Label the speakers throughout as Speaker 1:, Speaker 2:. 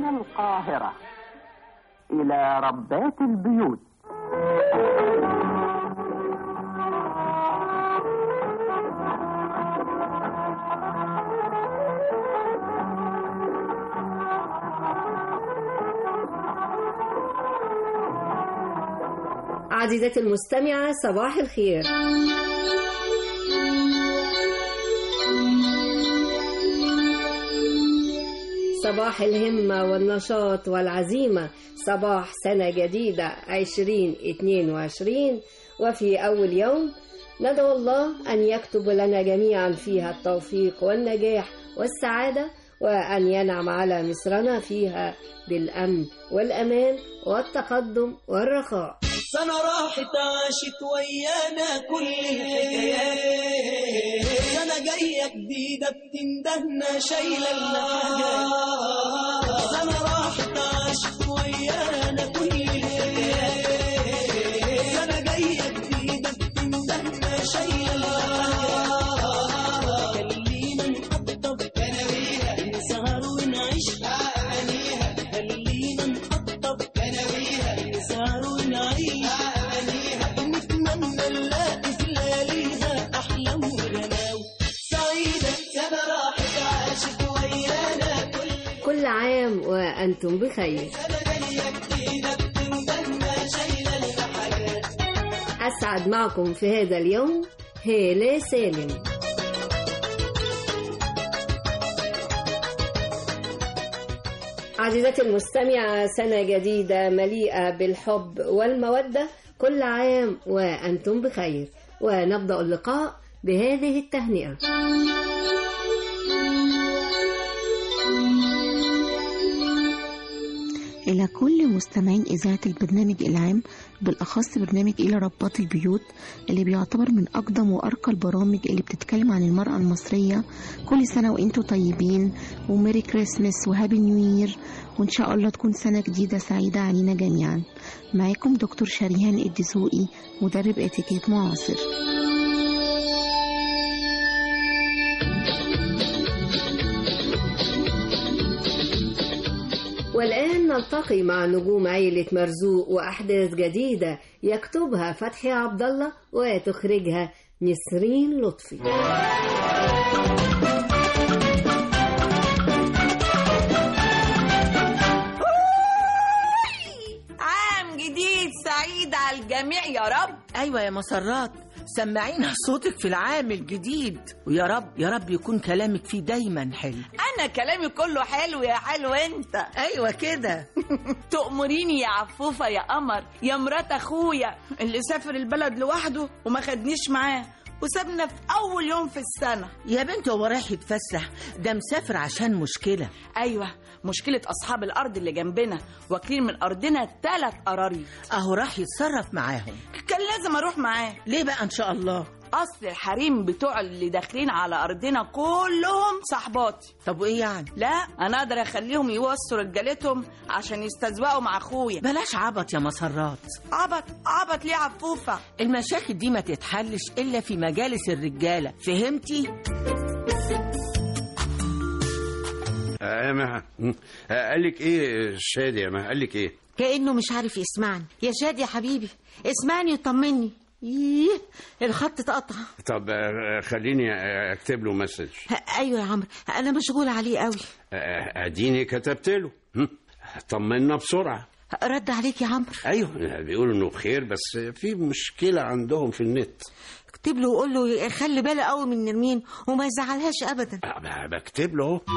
Speaker 1: القاهرة إلى ربات البيوت
Speaker 2: عزيزتي المستمعة صباح الخير صباح الهمة والنشاط والعزيمة صباح سنة جديدة 2022 وفي أول يوم ندعو الله أن يكتب لنا جميعا فيها التوفيق والنجاح والسعادة وأن ينعم على مصرنا فيها بالأمن والأمان والتقدم والرخاء
Speaker 3: سنة راحت عاشت ويانا كل الحكايات سنة جاية جديدة بتندهنا شايلة الحاجات سنة راحت عاشت ويانا كل الحكايات سنة جاية جديدة بتندهنا شايلة الحاجات خلينا نحطب كناويها نسهر ونعيش أغانيها خلينا نحطب كناويها نسهر ونعيش أغانيها نتمنى نلاقي في لياليها أحلام وغناوي سعيدة سنة راحت عاشت ويانا كل
Speaker 2: كل عام وأنتم بخير
Speaker 3: سنة جاية جديدة بتندهنا شايلة الحاجات
Speaker 2: أسعد معكم في هذا اليوم هالة سالم عزيزتي المستمعة سنة جديدة مليئة بالحب والمودة كل عام وأنتم بخير ونبدأ اللقاء بهذه التهنئة
Speaker 4: إلى كل مستمعين إذاعة البرنامج العام بالأخص برنامج إلى رباط البيوت اللي بيعتبر من أقدم وأرقى البرامج اللي بتتكلم عن المرأة المصرية كل سنة وإنتوا طيبين وميري كريسمس وهابي نيو يير وإن شاء الله تكون سنة جديدة سعيدة علينا جميعا معاكم دكتور شريهان الدسوقي مدرب اتيكيت معاصر
Speaker 2: والآن نلتقي مع نجوم عيلة مرزوق وأحداث جديدة يكتبها فتحي عبد الله وتخرجها نسرين لطفي
Speaker 5: عام جديد سعيد على الجميع يا رب
Speaker 6: ايوه يا مسرات سمعينا صوتك في العام الجديد ويا رب يا رب يكون كلامك فيه دايما حلو
Speaker 5: انا كلامي كله حلو يا حلو انت
Speaker 6: ايوه كده
Speaker 5: تأمريني يا عفوفة يا قمر يا مرات اخويا اللي سافر البلد لوحده وما خدنيش معاه وسابنا في اول يوم في السنة
Speaker 6: يا بنت هو رايح يتفسح ده مسافر عشان مشكله
Speaker 5: ايوه مشكلة اصحاب الارض اللي جنبنا واكلين من ارضنا ثلاث قراريط
Speaker 6: اهو راح يتصرف معاهم
Speaker 5: كان لازم اروح معاه
Speaker 6: ليه بقى ان شاء الله
Speaker 5: اصل الحريم بتوع اللي داخلين على ارضنا كلهم صحباتي
Speaker 6: طب وايه يعني
Speaker 5: لا انا اقدر اخليهم يوصوا رجالتهم عشان يستزوقوا مع اخويا
Speaker 6: بلاش عبط يا مسرات
Speaker 5: عبط عبط ليه عفوفه
Speaker 6: المشاكل دي ما تتحلش الا في مجالس الرجاله فهمتي
Speaker 7: آه ما آه قال لك ايه شادي يا ما قال لك ايه
Speaker 8: كأنه مش عارف يسمعني يا شاد يا حبيبي اسمعني وطمني ايه الخط اتقطع
Speaker 7: طب آه خليني آه، اكتب له مسج
Speaker 8: ه- ايوه يا عمرو انا مشغول عليه قوي
Speaker 7: آه، اديني كتبت له هم؟ طمنا بسرعه
Speaker 8: رد عليك يا عمرو
Speaker 7: ايوه بيقولوا انه بخير بس في مشكله عندهم في النت
Speaker 8: اكتب له وقول له خلي باله قوي من نرمين وما يزعلهاش ابدا
Speaker 7: آه، ب- بكتب له أهو.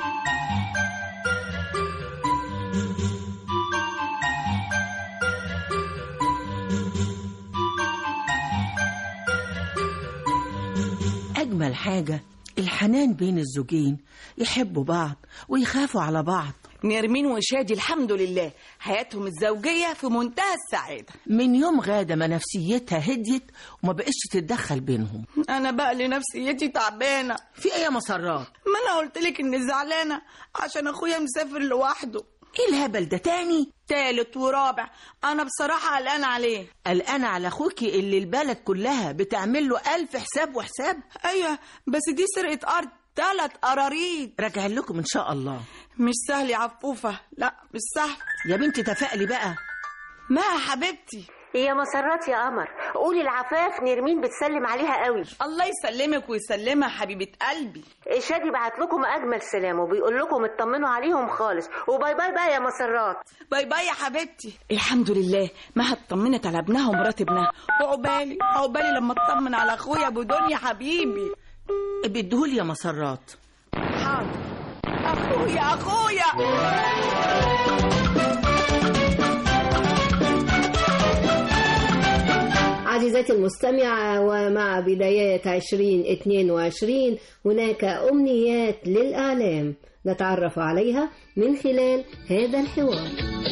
Speaker 6: اجمل حاجه الحنان بين الزوجين يحبوا بعض ويخافوا على بعض
Speaker 5: نرمين وشادي الحمد لله حياتهم الزوجيه في منتهى السعاده
Speaker 6: من يوم غادة ما نفسيتها هديت وما بقتش تتدخل بينهم
Speaker 5: انا بقى اللي نفسيتي تعبانه
Speaker 6: في ايه يا مسرات
Speaker 5: ما انا قلت لك اني زعلانه عشان اخويا مسافر لوحده
Speaker 6: ايه الهبل ده تاني
Speaker 5: تالت ورابع انا بصراحه قلقانه عليه
Speaker 6: قلقانة على اخوكي اللي البلد كلها بتعمل له ألف حساب وحساب
Speaker 5: ايوه بس دي سرقه ارض تلات قراريط
Speaker 6: راجع لكم ان شاء الله
Speaker 5: مش سهل يا عفوفة لا مش سهل
Speaker 6: يا بنتي تفائلي بقى
Speaker 5: ما يا حبيبتي
Speaker 8: يا مسرات يا قمر قولي العفاف نرمين بتسلم عليها قوي
Speaker 5: الله يسلمك ويسلمها حبيبة قلبي
Speaker 8: شادي بعت لكم اجمل سلام وبيقول لكم اطمنوا عليهم خالص وباي باي بقى يا مسرات
Speaker 5: باي باي يا حبيبتي الحمد لله ما اطمنت على ابنها ومرات ابنها وعقبالي عقبالي لما اطمن على اخويا ابو دنيا حبيبي
Speaker 6: بدهولي يا مسرات
Speaker 5: حاضر اخويا اخويا
Speaker 2: عزيزتي المستمعة ومع بدايات 2022 هناك أمنيات للإعلام نتعرف عليها من خلال هذا الحوار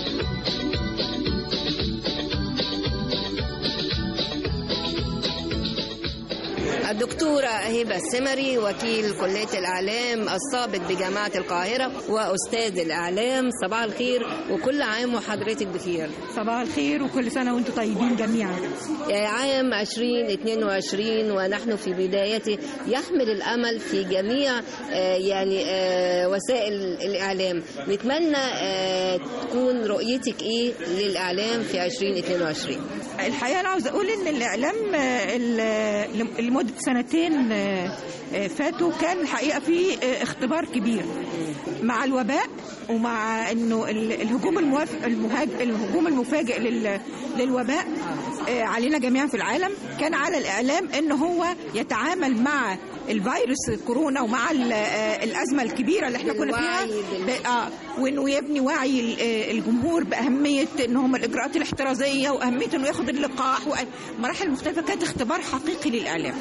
Speaker 2: الدكتورة هبة السمري وكيل كلية الإعلام السابق بجامعة القاهرة وأستاذ الإعلام صباح الخير وكل عام وحضرتك بخير
Speaker 9: صباح الخير وكل سنة وانتم طيبين جميعا
Speaker 2: عام 2022 ونحن في بدايته يحمل الأمل في جميع آه، يعني آه، وسائل الإعلام نتمنى آه، تكون رؤيتك إيه للإعلام في 2022
Speaker 9: الحقيقة أنا عاوز أقول إن الإعلام آه، ال- لمدة سنتين آه، آه، فاتوا كان الحقيقة في آه، اختبار كبير مع الوباء ومع إنه ال- الهجوم الموافق المهاج الهجوم المفاجئ لل- للوباء آه، علينا جميعا في العالم كان على الإعلام إن هو يتعامل مع الفيروس كورونا ومع ال- آه، الأزمة الكبيرة اللي احنا كنا فيها
Speaker 2: بالوعي بال-
Speaker 9: ب- اه وانه يبني وعي ال- آه، الجمهور باهميه ان هم الاجراءات الاحترازيه واهميه انه ياخد اللقاح ومراحل مختلفه كانت اختبار حقيقي للاعلام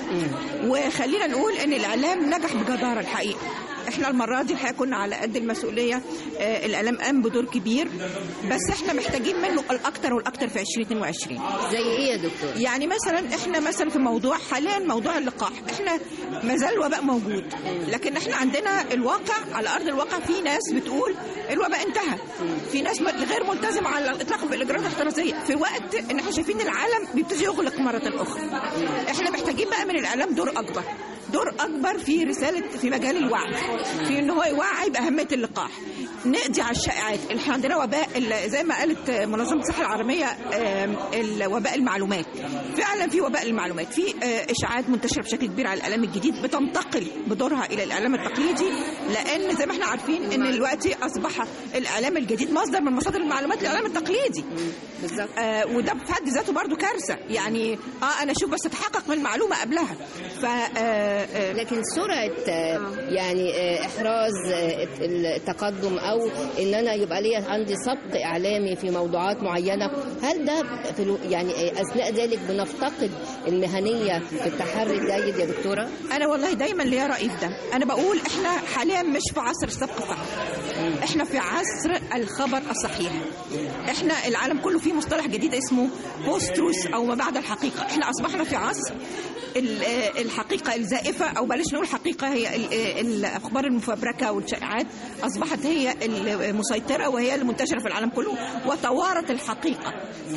Speaker 9: وخلينا نقول ان الاعلام نجح بجداره الحقيقه احنا المره دي الحقيقه كنا على قد المسؤوليه آه، الاعلام قام بدور كبير بس احنا محتاجين منه الاكثر والاكثر في 2022
Speaker 2: زي إيه يا دكتور؟
Speaker 9: يعني مثلا احنا مثلا في موضوع حاليا موضوع اللقاح احنا ما زال الوباء موجود لكن احنا عندنا الواقع على ارض الواقع في ناس بتقول الوباء انتهى في ناس مت- غير ملتزمه على الاطلاق بالاجراءات الاحترازيه في وقت ان احنا شايفين العالم بيبتدي يغلق مره اخرى احنا محتاجين بقى من الاعلام دور اكبر دور اكبر في رساله في مجال الوعي في ان هو يوعي باهميه اللقاح نقضي على الشائعات احنا عندنا وباء ال- زي ما قالت منظمه الصحه العالميه آم، الوباء المعلومات فعلا في وباء المعلومات في آه، اشاعات منتشره بشكل كبير على الاعلام الجديد بتنتقل بدورها الى الاعلام التقليدي لان زي ما احنا عارفين ان دلوقتي اصبح الاعلام الجديد مصدر من مصادر المعلومات للاعلام التقليدي
Speaker 2: بالظبط
Speaker 9: آه وده في حد ذاته برضو كارثه يعني اه انا اشوف بس اتحقق من المعلومه قبلها ف آه، آه،
Speaker 2: لكن سرعة آه، يعني آه، إحراز آه، التقدم أو إن أنا يبقى لي عندي سبق إعلامي في موضوعات معينة هل ده في الو- يعني آه، أثناء ذلك بنفتقد المهنية في التحري الجيد يا دكتورة؟
Speaker 9: انا والله دايما ليا راي في ده انا بقول احنا حاليا مش في عصر السبق الصحفي احنا في عصر الخبر الصحيح احنا العالم كله فيه مصطلح جديد اسمه بوست تروث او ما بعد الحقيقه احنا اصبحنا في عصر ال- آه، الحقيقه الزائفه او بلاش نقول حقيقه هي ال- آه، الاخبار المفبركه والشائعات اصبحت هي المسيطره وهي المنتشره في العالم كله وتوارت الحقيقه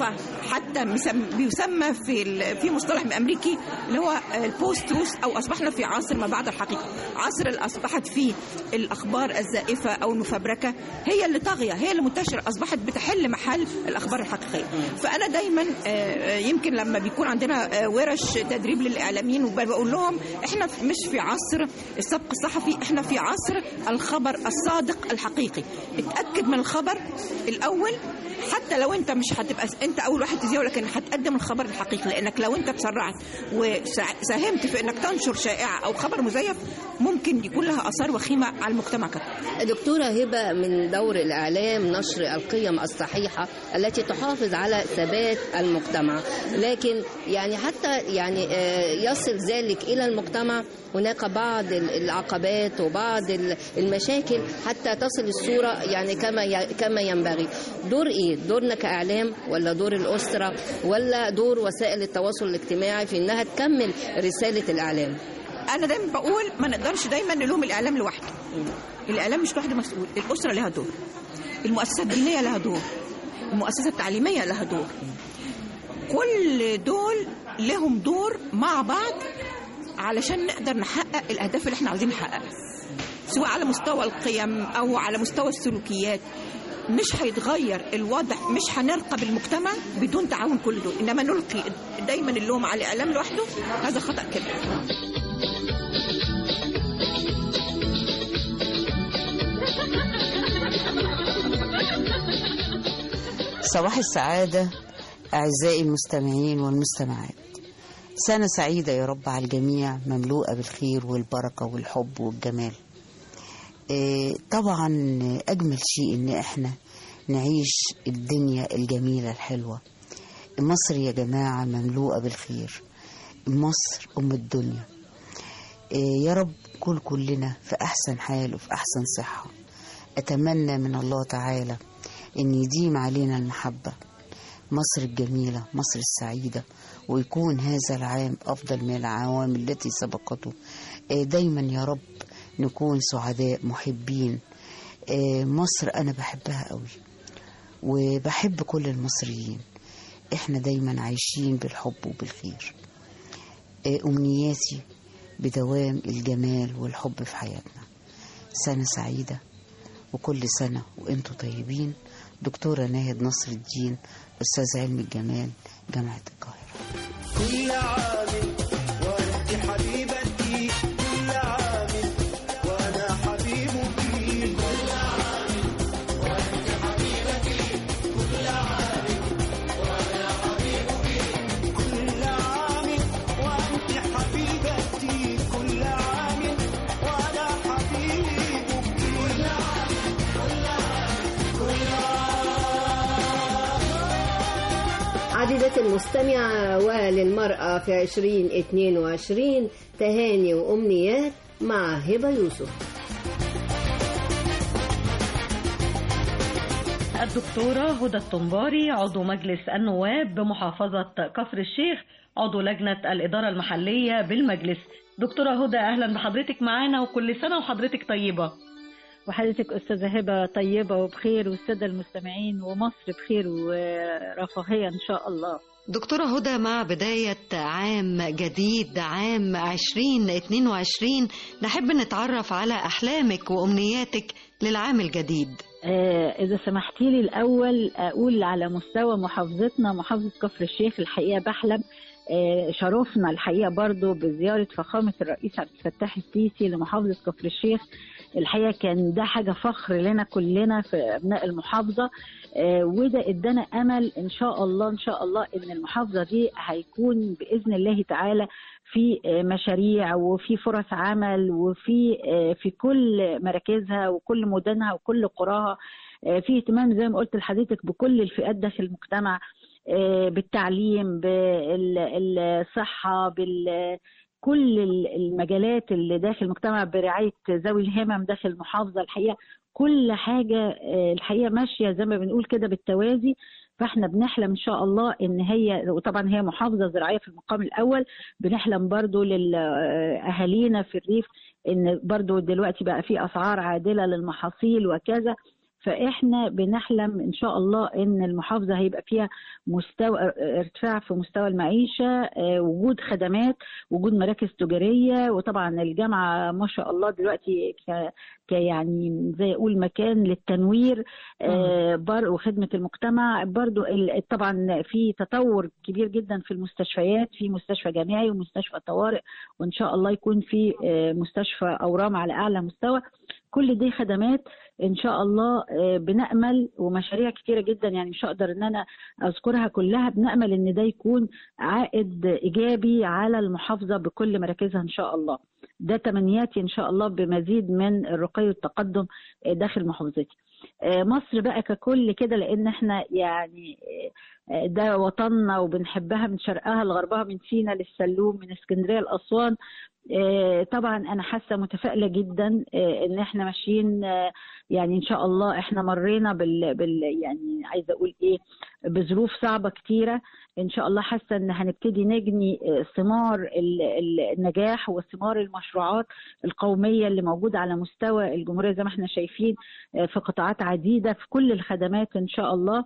Speaker 9: فحتى مسم- بيسمى في ال- في مصطلح امريكي اللي هو البوست تروث او اصبحنا في عصر ما بعد الحقيقه عصر اللي اصبحت فيه الاخبار الزائفه او المفبركه هي اللي طاغيه هي اللي منتشره اصبحت بتحل محل الاخبار الحقيقيه فانا دايما آه، آه، يمكن لما بيكون عندنا آه، ورش تدريب للاعلاميين وبقول لهم احنا في- مش في عصر السبق الصحفي احنا في عصر الخبر الصادق الحقيقي اتاكد من الخبر الاول حتى لو انت مش هتبقى انت اول واحد تذيعه لكن هتقدم الخبر الحقيقي لانك لو انت تسرعت وساهمت في انك تنشر شائعه او خبر مزيف ممكن يكون لها اثار وخيمه على المجتمع كله
Speaker 2: دكتورة هبة من دور الإعلام نشر القيم الصحيحة التي تحافظ على ثبات المجتمع لكن يعني حتى يعني آه، يصل ذلك إلى المجتمع هناك بعض ال- العقبات وبعض ال- المشاكل حتى تصل الصورة يعني كما ي- كما ينبغي دور إيه؟ دورنا كإعلام ولا دور الأسرة ولا دور وسائل التواصل الاجتماعي في إنها تكمل رسالة الإعلام
Speaker 9: انا دايما بقول ما نقدرش دايما نلوم الاعلام لوحده الاعلام مش لوحده مسؤول الاسره لها دور المؤسسات الدينيه لها دور المؤسسه التعليميه لها دور كل دول لهم دور مع بعض علشان نقدر نحقق الاهداف اللي احنا عاوزين نحققها سواء على مستوى القيم او على مستوى السلوكيات مش هيتغير الوضع مش هنرقى بالمجتمع بدون تعاون كل دول انما نلقي دايما اللوم على الاعلام لوحده هذا خطا كبير
Speaker 10: صباح السعادة أعزائي المستمعين والمستمعات سنة سعيدة يا رب على الجميع مملوءة بالخير والبركة والحب والجمال إيه، طبعا أجمل شيء إن إحنا نعيش الدنيا الجميلة الحلوة مصر يا جماعة مملوءة بالخير مصر أم الدنيا إيه، يا رب كل كلنا في أحسن حال وفي أحسن صحة أتمنى من الله تعالى إن يديم علينا المحبة مصر الجميلة مصر السعيدة ويكون هذا العام أفضل من العوام التي سبقته آه، دايما يا رب نكون سعداء محبين آه، مصر أنا بحبها قوي وبحب كل المصريين احنا دايما عايشين بالحب وبالخير آه، أمنياتي بدوام الجمال والحب في حياتنا سنة سعيدة وكل سنة وانتم طيبين دكتورة ناهد نصر الدين أستاذ علم الجمال جامعة القاهرة
Speaker 3: كل عام وانت حبيبتي كل عام وانا حبيبك كل عام وانت حبيبتي كل عام وانا حبيبك كل عام وانت حبيبتي كل عام وانا حبيبك كل عام كل عام كل
Speaker 2: عديدة المستمعة وللمرأة في 2022 تهاني وأمنيات مع هبة يوسف
Speaker 11: الدكتورة هدى الطنباري عضو مجلس النواب بمحافظة كفر الشيخ عضو لجنة الإدارة المحلية بالمجلس دكتورة هدى أهلا بحضرتك معانا وكل سنة وحضرتك طيبة
Speaker 12: وحضرتك أستاذة هبة طيبة وبخير والسادة المستمعين ومصر بخير ورفاهية إن شاء الله
Speaker 13: دكتورة هدى مع بداية عام جديد عام 2022 نحب نتعرف على أحلامك وأمنياتك للعام الجديد
Speaker 12: آه، إذا سمحتي لي الأول أقول على مستوى محافظتنا محافظة كفر الشيخ الحقيقة بحلم آه، شرفنا الحقيقة برضو بزيارة فخامة الرئيس عبد الفتاح السيسي لمحافظة كفر الشيخ الحقيقة كان ده حاجة فخر لنا كلنا في أبناء المحافظة آه، وده ادانا أمل إن شاء الله إن شاء الله إن المحافظة دي هيكون بإذن الله تعالى في آه، مشاريع وفي فرص عمل وفي آه، في كل مراكزها وكل مدنها وكل قراها آه، في اهتمام زي ما قلت لحضرتك بكل الفئات داخل المجتمع آه، بالتعليم بالصحة بال كل المجالات اللي داخل المجتمع برعاية ذوي الهمم داخل المحافظة الحقيقة كل حاجة آه، الحقيقة ماشية زي ما بنقول كده بالتوازي فاحنا بنحلم ان شاء الله ان هي وطبعا هي محافظه زراعيه في المقام الاول بنحلم برضو لاهالينا في الريف ان برضو دلوقتي بقى في اسعار عادله للمحاصيل وكذا فاحنا بنحلم ان شاء الله ان المحافظه هيبقى فيها مستوى ارتفاع في مستوى المعيشه آه، وجود خدمات وجود مراكز تجاريه وطبعا الجامعه ما شاء الله دلوقتي ك ك- يعني زي اقول مكان للتنوير آه، بر وخدمه المجتمع برضو ال- طبعا في تطور كبير جدا في المستشفيات في مستشفى جامعي ومستشفى طوارئ وان شاء الله يكون في آه، مستشفى اورام على اعلى مستوى كل دي خدمات ان شاء الله آه، بنامل ومشاريع كتيره جدا يعني مش هقدر ان انا اذكرها كلها بنامل ان ده يكون عائد ايجابي على المحافظه بكل مراكزها ان شاء الله ده تمنياتي ان شاء الله بمزيد من الرقي والتقدم آه، داخل محافظتي آه، مصر بقى ككل كده لان احنا يعني آه، آه، ده وطننا وبنحبها من شرقها لغربها من سينا للسلوم من اسكندريه لاسوان آه، طبعا انا حاسه متفائله جدا آه، ان احنا ماشيين آه، يعني ان شاء الله احنا مرينا بال, بال يعني عايزه اقول ايه بظروف صعبه كتيره ان شاء الله حاسه ان هنبتدي نجني آه، ثمار ال- ال- النجاح وثمار المشروعات القوميه اللي موجوده على مستوى الجمهوريه زي ما احنا شايفين آه، في قطاعات عديده في كل الخدمات ان شاء الله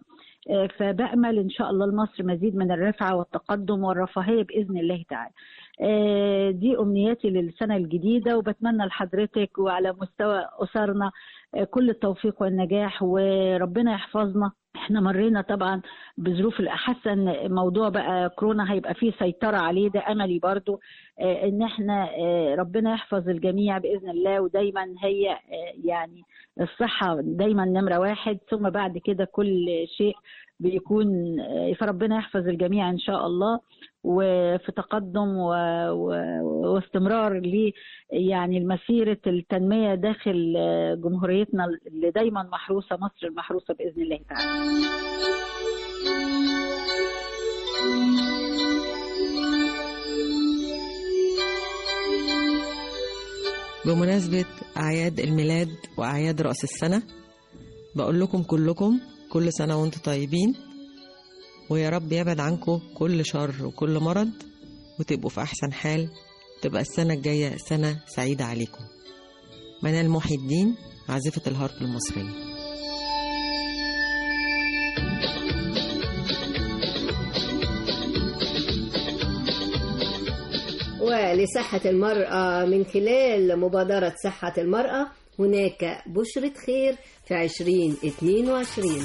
Speaker 12: آه، فبأمل إن شاء الله لمصر مزيد من الرفعة والتقدم والرفاهية بإذن الله تعالى آه، دي أمنياتي للسنة الجديدة وبتمنى لحضرتك وعلى مستوى أسرنا آه، كل التوفيق والنجاح وربنا يحفظنا احنا مرينا طبعا بظروف حاسه ان موضوع بقى كورونا هيبقى فيه سيطره عليه ده املي برضو آه، ان احنا آه، ربنا يحفظ الجميع باذن الله ودايما هي آه، يعني الصحه دايما نمره واحد ثم بعد كده كل شيء بيكون آه، فربنا يحفظ الجميع ان شاء الله وفي تقدم و... و... واستمرار ل يعني المسيره التنميه داخل آه، جمهوريتنا اللي دايما محروسه مصر المحروسه باذن الله تعالى
Speaker 14: بمناسبة أعياد الميلاد وأعياد رأس السنة بقول لكم كلكم كل سنة وانتم طيبين ويا رب يبعد عنكم كل شر وكل مرض وتبقوا في أحسن حال تبقى السنة الجاية سنة سعيدة عليكم منال محي الدين عازفة الهارب المصرية
Speaker 2: ولصحة المرأة من خلال مبادرة صحة المرأة هناك بشرة خير في 2022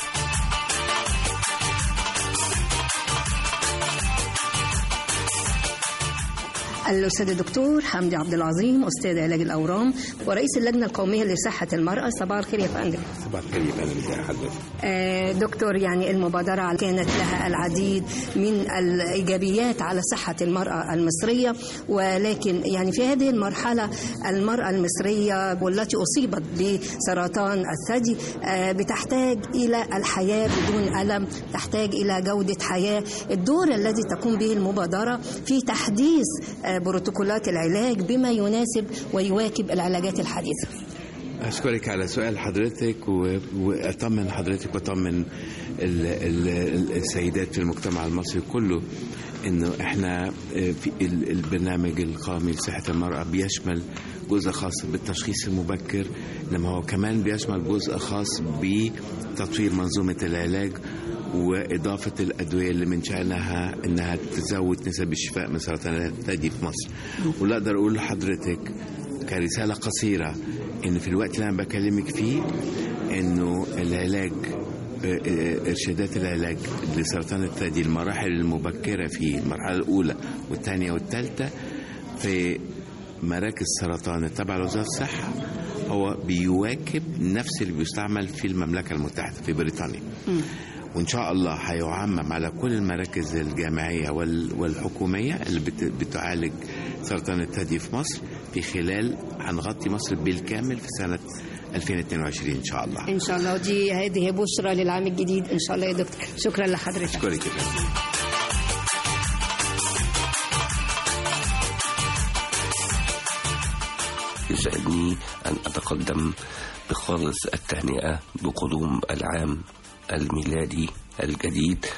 Speaker 15: الأستاذ الدكتور حمدي عبد العظيم أستاذ علاج الأورام ورئيس اللجنة القومية لصحة المرأة صباح الخير يا فندم
Speaker 16: صباح الخير يا فندم ازي حضرتك
Speaker 15: آه، دكتور يعني المبادرة كانت لها العديد من الإيجابيات على صحة المرأة المصرية ولكن يعني في هذه المرحلة المرأة المصرية والتي أصيبت بسرطان الثدي آه، بتحتاج إلى الحياة بدون ألم تحتاج إلى جودة حياة الدور الذي تقوم به المبادرة في تحديث آه، بروتوكولات العلاج بما يناسب ويواكب العلاجات الحديثة
Speaker 16: أشكرك على سؤال حضرتك و- وأطمن حضرتك وأطمن ال- ال- السيدات في المجتمع المصري كله إنه إحنا آه، في ال- البرنامج القومي لصحة المرأة بيشمل جزء خاص بالتشخيص المبكر إنما هو كمان بيشمل جزء خاص بتطوير منظومة العلاج وإضافة الأدوية اللي من شأنها إنها تزود نسب الشفاء من سرطان الثدي في مصر واللي أقدر أقول لحضرتك كرسالة قصيرة إن في الوقت اللي أنا بكلمك فيه إنه العلاج آه، آه، إرشادات العلاج لسرطان الثدي المراحل المبكرة فيه المرحلة الأولى والثانية والثالثة في مراكز سرطان التابعة لوزارة الصحة هو بيواكب نفس اللي بيستعمل في المملكة المتحدة في بريطانيا وان شاء الله هيعمم على كل المراكز الجامعيه وال- والحكوميه اللي بت- بتعالج سرطان الثدي في مصر في خلال هنغطي مصر بالكامل في سنه 2022 ان شاء الله
Speaker 15: إن شاء الله دي هذه بشرى للعام الجديد إن شاء الله يا دكتور شكرا لحضرتك
Speaker 16: اشكرك يا فندم.
Speaker 17: يسعدني أن أتقدم بخالص التهنئة بقدوم العام الميلادي الجديد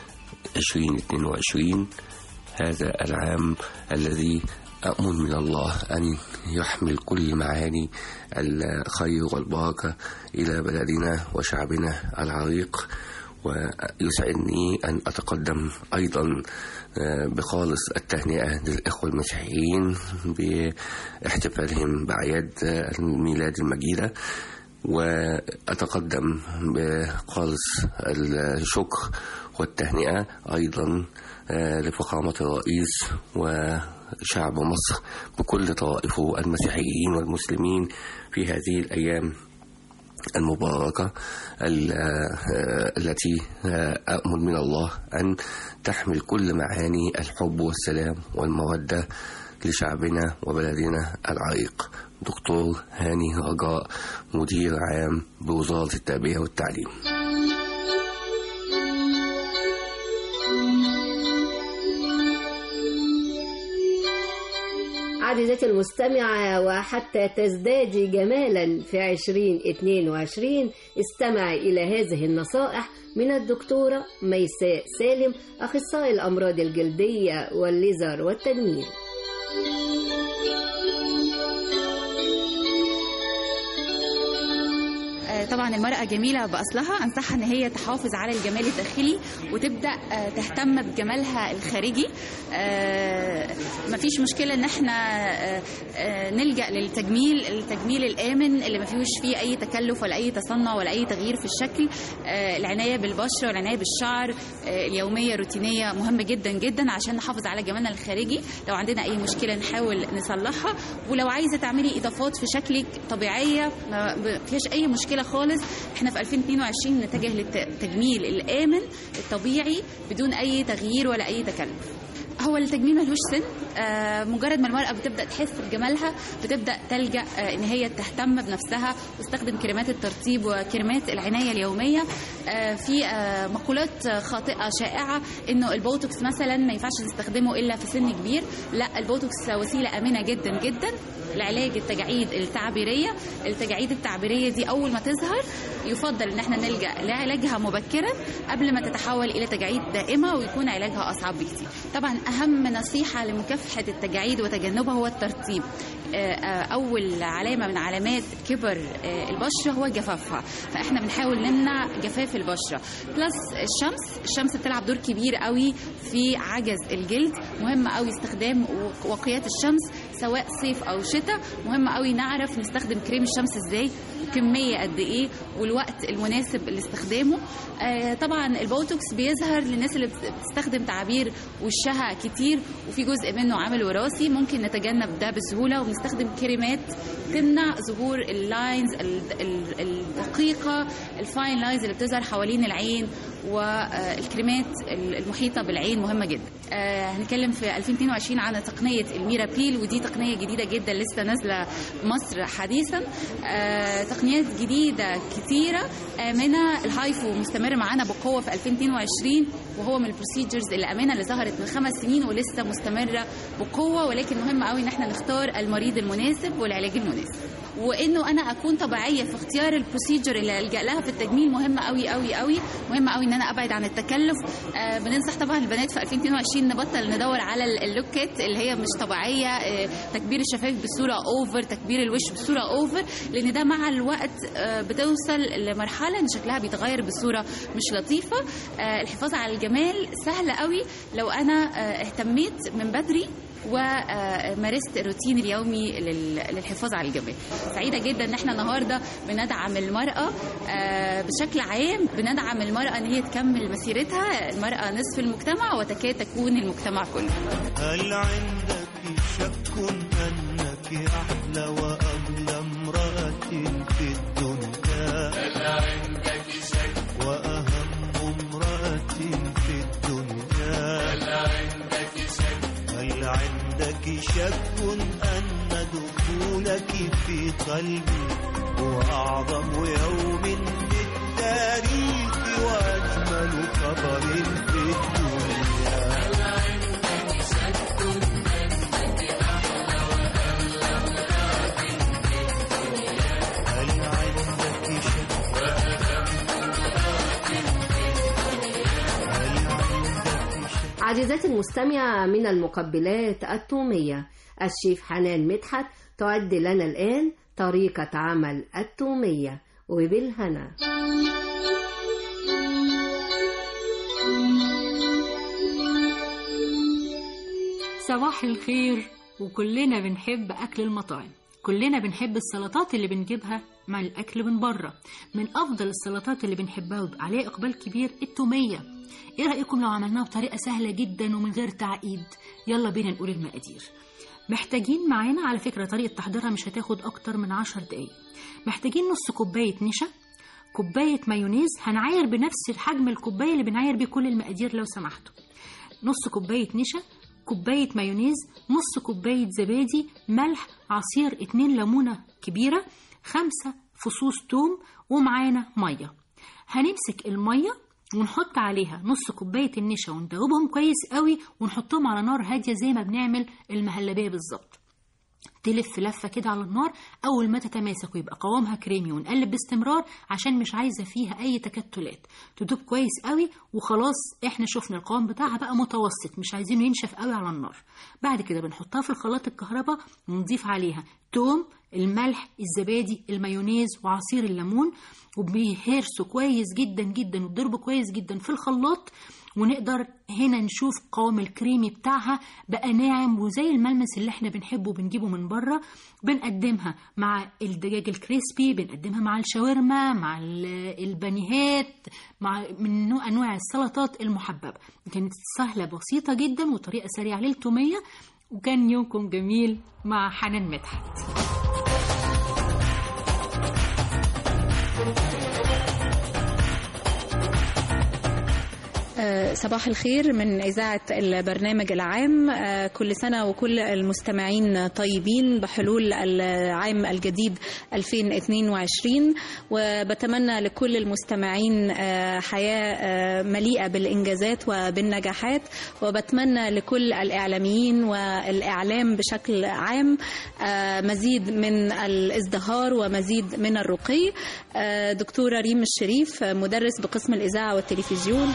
Speaker 17: 2022 هذا العام الذي أؤمن من الله أن يحمل كل معاني الخير والبركة إلى بلدنا وشعبنا العريق ويسعدني أن أتقدم أيضا آه، بخالص التهنئة للإخوة المسيحيين باحتفالهم بأعياد آه، الميلاد المجيدة وأتقدم بخالص الشكر والتهنئة أيضا آه، لفخامة الرئيس وشعب مصر بكل طوائفه المسيحيين والمسلمين في هذه الأيام المباركة ال- آه، التي آه، أؤمل من الله أن تحمل كل معاني الحب والسلام والمودة لشعبنا وبلدنا العريق دكتور هاني رجاء مدير عام بوزارة التربية والتعليم
Speaker 2: عزيزتي المستمعة وحتى تزدادي جمالا في 2022 استمعي إلى هذه النصائح من الدكتورة ميساء سالم أخصائي الأمراض الجلدية والليزر والتجميل
Speaker 18: آه، طبعا المرأة جميلة بأصلها أنصحها إن هي تحافظ على الجمال الداخلي وتبدأ آه، تهتم بجمالها الخارجي آه، مفيش مشكلة إن إحنا آه، آه، نلجأ للتجميل التجميل الآمن اللي ما فيهوش فيه أي تكلف ولا أي تصنع ولا أي تغيير في الشكل آه، العناية بالبشرة والعناية بالشعر آه، اليومية روتينية مهمة جدا جدا عشان نحافظ على جمالنا الخارجي لو عندنا أي مشكلة نحاول نصلحها ولو عايزة تعملي إضافات في شكلك طبيعية ما ب- فيهاش أي مشكلة خالص احنا في 2022 نتجه للتجميل الآمن الطبيعي بدون أي تغيير ولا أي تكلف هو التجميل ملوش سن آه مجرد ما المرأة بتبدأ تحس بجمالها بتبدأ تلجأ آه إن هي تهتم بنفسها وتستخدم كريمات الترطيب وكريمات العناية اليومية آه في آه مقولات خاطئة شائعة إنه البوتوكس مثلا ما ينفعش تستخدمه إلا في سن كبير لا البوتوكس وسيلة آمنة جدا جدا لعلاج التجاعيد التعبيرية التجاعيد التعبيرية دي أول ما تظهر يفضل إن احنا نلجأ لعلاجها مبكرا قبل ما تتحول إلى تجاعيد دائمة ويكون علاجها أصعب بكتير طبعا أهم نصيحة لمكافحة التجاعيد وتجنبها هو الترطيب آه، آه، أول علامة من علامات كبر آه، البشرة هو جفافها فإحنا بنحاول نمنع جفاف البشرة بلس الشمس الشمس بتلعب دور كبير قوي في عجز الجلد مهم قوي استخدام وقيات الشمس سواء صيف أو شتاء مهم قوي نعرف نستخدم كريم الشمس ازاي كمية قد ايه والوقت المناسب لاستخدامه آه طبعا البوتوكس بيظهر للناس اللي بت- بتستخدم تعابير وشها كتير وفي جزء منه عامل وراثي ممكن نتجنب ده بسهولة وبنستخدم كريمات تمنع ظهور اللاينز ال- ال- الدقيقة الفاين لاينز اللي بتظهر حوالين العين والكريمات المحيطة بالعين مهمة جدا آه، هنتكلم في 2022 عن تقنية الميرابيل ودي تقنية جديدة جدا لسه نازلة مصر حديثا آه، تقنيات جديدة كتيرة آمنة الهايفو مستمر معانا بقوة في 2022 وهو من البروسيجرز اللي آمنة اللي ظهرت من خمس سنين ولسه مستمرة بقوة ولكن مهم قوي ان احنا نختار المريض المناسب والعلاج المناسب وانه انا اكون طبيعيه في اختيار البروسيجر اللي الجا لها في التجميل مهم قوي قوي قوي مهم قوي ان انا ابعد عن التكلف آه بننصح طبعا البنات في 2022 نبطل ندور على ال- اللوكات اللي هي مش طبيعيه آه تكبير الشفايف بصوره اوفر تكبير الوش بصوره اوفر لان ده مع الوقت آه بتوصل لمرحله ان شكلها بيتغير بصوره مش لطيفه آه الحفاظ على الجمال سهل قوي لو انا آه اهتميت من بدري ومارست الروتين اليومي لل- للحفاظ على الجمال سعيده جدا ان احنا النهارده بندعم المراه آه، بشكل عام بندعم المراه ان هي تكمل مسيرتها المراه نصف المجتمع وتكاد تكون المجتمع كله
Speaker 3: هل عندك شك أنك أحلى وأغلى امرأة في الدنيا هل عندك شك وأهم امرأة في الدنيا هل عندك شك هل عندك شك أن دخولك في قلبي هو أعظم يوم في التاريخ وأجمل خبر في الدنيا هل عندك شك هل عندك شك
Speaker 2: عزيزتي المستمعة من المقبلات التومية الشيف حنان مدحت تعد لنا الآن طريقة عمل التومية وبالهنا
Speaker 19: صباح الخير وكلنا بنحب أكل المطاعم كلنا بنحب السلطات اللي بنجيبها مع الأكل من بره من أفضل السلطات اللي بنحبها ويبقى عليها إقبال كبير التومية إيه رأيكم لو عملناها بطريقة سهلة جدا ومن غير تعقيد يلا بينا نقول المقادير محتاجين معانا على فكرة طريقة تحضيرها مش هتاخد أكتر من عشر دقايق محتاجين نص كوباية نشا كوباية مايونيز هنعاير بنفس حجم الكوباية اللي بنعاير بيه كل المقادير لو سمحتوا نص كوباية نشا كوباية مايونيز نص كوباية زبادي ملح عصير اتنين ليمونة كبيرة خمسة فصوص توم ومعانا مية هنمسك المية ونحط عليها نص كوباية النشا وندوبهم كويس قوي ونحطهم على نار هادية زي ما بنعمل المهلبية بالظبط تلف لفة كده على النار أول ما تتماسك ويبقى قوامها كريمي ونقلب باستمرار عشان مش عايزة فيها أي تكتلات تدوب كويس قوي وخلاص احنا شفنا القوام بتاعها بقى متوسط مش عايزينه ينشف قوي على النار بعد كده بنحطها في الخلاط الكهرباء ونضيف عليها التوم الملح الزبادي المايونيز وعصير الليمون وبيهرسوا كويس جدا جدا وتضربوا كويس جدا في الخلاط ونقدر هنا نشوف قوام الكريمي بتاعها بقى ناعم وزي الملمس اللي احنا بنحبه بنجيبه من بره بنقدمها مع الدجاج الكريسبي بنقدمها مع الشاورما مع ال- البانيهات مع من نوع انواع السلطات المحببه كانت سهله بسيطه جدا وطريقه سريعه للتوميه وكان يومكم جميل مع حنان مدحت
Speaker 20: آه، صباح الخير من إذاعة البرنامج العام آه، كل سنة وكل المستمعين طيبين بحلول العام الجديد 2022 وبتمنى لكل المستمعين آه، حياة آه، مليئة بالإنجازات وبالنجاحات وبتمنى لكل الإعلاميين والإعلام بشكل عام آه، مزيد من الازدهار ومزيد من الرقي آه، دكتورة ريم الشريف آه، مدرس بقسم الإذاعة والتلفزيون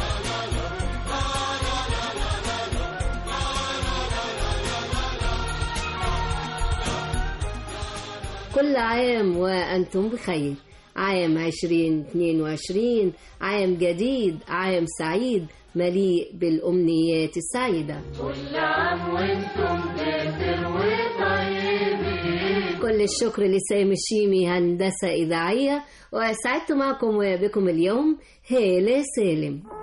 Speaker 2: كل عام وأنتم بخير عام 2022 عام جديد عام سعيد مليء بالأمنيات السعيدة
Speaker 3: كل عام وانتم بخير وطيبين
Speaker 2: كل الشكر لسامي الشيمي هندسة إذاعية وسعدت معكم وبكم اليوم هالة سالم